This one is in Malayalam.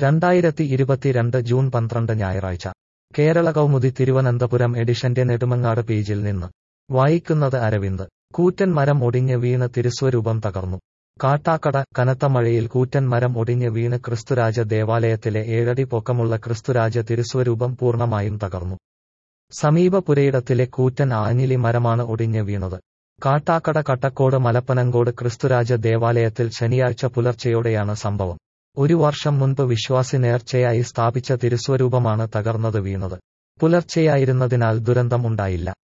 രണ്ടായിരത്തി ഇരുപത്തിരണ്ട് ജൂൺ പന്ത്രണ്ട് ഞായറാഴ്ച കേരള കൗമുദി തിരുവനന്തപുരം എഡിഷന്റെ നെടുമങ്ങാട് പേജിൽ നിന്ന് വായിക്കുന്നത് അരവിന്ദ് കൂറ്റൻ മരം ഒടിഞ്ഞ് വീണ് തിരുസ്വരൂപം തകർന്നു കാട്ടാക്കട കനത്ത മഴയിൽ കൂറ്റൻ മരം ഒടിഞ്ഞ് വീണ് ക്രിസ്തുരാജ ദേവാലയത്തിലെ ഏഴടി പൊക്കമുള്ള ക്രിസ്തുരാജ തിരുസ്വരൂപം പൂർണ്ണമായും തകർന്നു സമീപ പുരയിടത്തിലെ കൂറ്റൻ ആഞ്ഞിലി മരമാണ് ഒടിഞ്ഞ് വീണത് കാട്ടാക്കട കട്ടക്കോട് മലപ്പനങ്കോട് ക്രിസ്തുരാജ ദേവാലയത്തിൽ ശനിയാഴ്ച പുലർച്ചെയോടെയാണ് സംഭവം ഒരു വർഷം മുൻപ് വിശ്വാസി നേർച്ചയായി സ്ഥാപിച്ച തിരുസ്വരൂപമാണ് തകർന്നത് വീണത് പുലർച്ചെയായിരുന്നതിനാൽ ദുരന്തം ഉണ്ടായില്ല